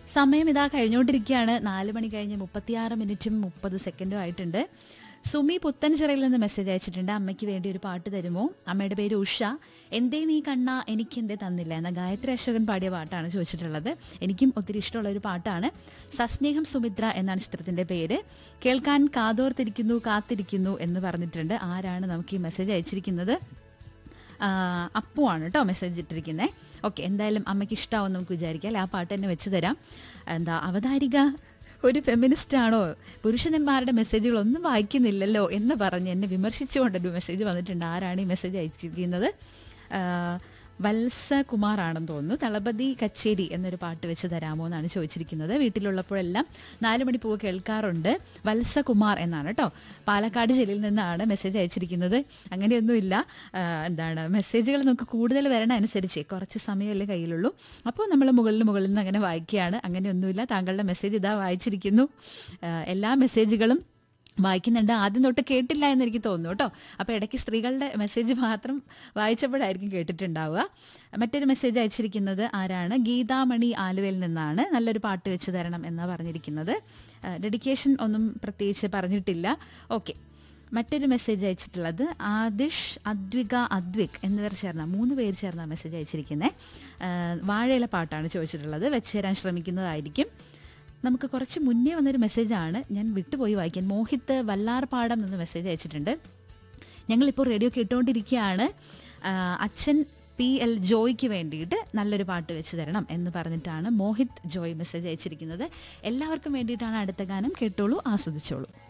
സമയം ഇതാ കഴിഞ്ഞുകൊണ്ടിരിക്കുകയാണ് നാല് മണി കഴിഞ്ഞ് മുപ്പത്തിയാറ് മിനിറ്റും മുപ്പത് സെക്കൻഡും ആയിട്ടുണ്ട് സുമി പുത്തൻചിറയിൽ നിന്ന് മെസ്സേജ് അയച്ചിട്ടുണ്ട് അമ്മയ്ക്ക് വേണ്ടി ഒരു പാട്ട് തരുമോ അമ്മയുടെ പേര് ഉഷ എന്തേ നീ കണ്ണ എനിക്ക് എന്തേ തന്നില്ല എന്ന ഗായത്രി അശോകൻ പാടിയ പാട്ടാണ് ചോദിച്ചിട്ടുള്ളത് എനിക്കും ഒത്തിരി ഇഷ്ടമുള്ള ഒരു പാട്ടാണ് സസ്നേഹം സുമിത്ര എന്നാണ് ചിത്രത്തിന്റെ പേര് കേൾക്കാൻ കാതോർത്തിരിക്കുന്നു കാത്തിരിക്കുന്നു എന്ന് പറഞ്ഞിട്ടുണ്ട് ആരാണ് നമുക്ക് ഈ മെസ്സേജ് അയച്ചിരിക്കുന്നത് ആ, അപ്പുവാണ് കേട്ടോ മെസ്സേജ് ഇട്ടിരിക്കുന്നത് ഓക്കെ എന്തായാലും അമ്മയ്ക്ക് ഇഷ്ടമാവും നമുക്ക് വിചാരിക്കാം അല്ലെ ആ പാട്ട് തന്നെ വെച്ച് തരാം എന്താ അവതാരിക ഒരു ഫെമിനിസ്റ്റ് ആണോ പുരുഷന്മാരുടെ മെസ്സേജുകൾ ഒന്നും വായിക്കുന്നില്ലല്ലോ എന്ന് പറഞ്ഞ് എന്നെ വിമർശിച്ചുകൊണ്ടൊരു മെസ്സേജ് വന്നിട്ടുണ്ട് ആരാണ് ഈ മെസ്സേജ് അയച്ചിരിക്കുന്നത് ആ, വത്സകുമാർ ആണെന്ന് തോന്നുന്നു തളപതി കച്ചേരി എന്നൊരു പാട്ട് വെച്ച് തരാമോ എന്നാണ് ചോദിച്ചിരിക്കുന്നത് വീട്ടിലുള്ളപ്പോഴെല്ലാം നാല് മണി പൂവ് കേൾക്കാറുണ്ട് വത്സകുമാർ എന്നാണ് കേട്ടോ പാലക്കാട് ജില്ലയിൽ നിന്നാണ് മെസ്സേജ് അയച്ചിരിക്കുന്നത് അങ്ങനെയൊന്നുമില്ല ആ, എന്താണ് മെസ്സേജുകൾ നമുക്ക് കൂടുതൽ വരണ അനുസരിച്ച് കുറച്ച് സമയമല്ലേ കയ്യിലുള്ളൂ അപ്പോൾ നമ്മൾ മുകളിൽ മുകളിൽ നിന്ന് അങ്ങനെ വായിക്കുകയാണ് അങ്ങനെയൊന്നുമില്ല താങ്കളുടെ മെസ്സേജ് ഇതാ വായിച്ചിരിക്കുന്നു ആ, എല്ലാ മെസ്സേജുകളും വായിക്കുന്നുണ്ട് ആദ്യം തൊട്ട് കേട്ടില്ല എന്ന് എനിക്ക് തോന്നുന്നു കേട്ടോ അപ്പോൾ ഇടയ്ക്ക് സ്ത്രീകളുടെ മെസ്സേജ് മാത്രം വായിച്ചപ്പോഴായിരിക്കും കേട്ടിട്ടുണ്ടാവുക മറ്റൊരു മെസ്സേജ് അയച്ചിരിക്കുന്നത് ആരാണ് ഗീതാമണി ആലുവയിൽ നിന്നാണ് നല്ലൊരു പാട്ട് വെച്ച് തരണം എന്നാണ് പറഞ്ഞിരിക്കുന്നത് ഡെഡിക്കേഷൻ ഒന്നും പ്രത്യേകിച്ച് പറഞ്ഞിട്ടില്ല ഓക്കെ മറ്റൊരു മെസ്സേജ് അയച്ചിട്ടുള്ളത് ആദിഷ് അദ്വിക അദ്വിക് എന്നിവർ ചേർന്ന മൂന്ന് പേര് ചേർന്ന മെസ്സേജ് അയച്ചിരിക്കുന്നത് വാഴയില പാട്ടാണ് ചോദിച്ചിട്ടുള്ളത് വെച്ച് തരാൻ ശ്രമിക്കുന്നതായിരിക്കും നമുക്ക് കുറച്ച് മുന്നേ വന്നൊരു മെസ്സേജാണ് ഞാൻ വിട്ടുപോയി വായിക്കാൻ മോഹിത്ത് വല്ലാർപാടം എന്ന് മെസ്സേജ് അയച്ചിട്ടുണ്ട് ഞങ്ങളിപ്പോൾ റേഡിയോ കേട്ടുകൊണ്ടിരിക്കുകയാണ് ആ, അച്ഛൻ പി എൽ ജോയ്ക്ക് വേണ്ടിയിട്ട് നല്ലൊരു പാട്ട് വെച്ച് തരണം എന്ന് പറഞ്ഞിട്ടാണ് മോഹിത് ജോയ് മെസ്സേജ് അയച്ചിരിക്കുന്നത് എല്ലാവർക്കും വേണ്ടിയിട്ടാണ് അടുത്ത ഗാനം കേട്ടോളൂ ആസ്വദിച്ചോളൂ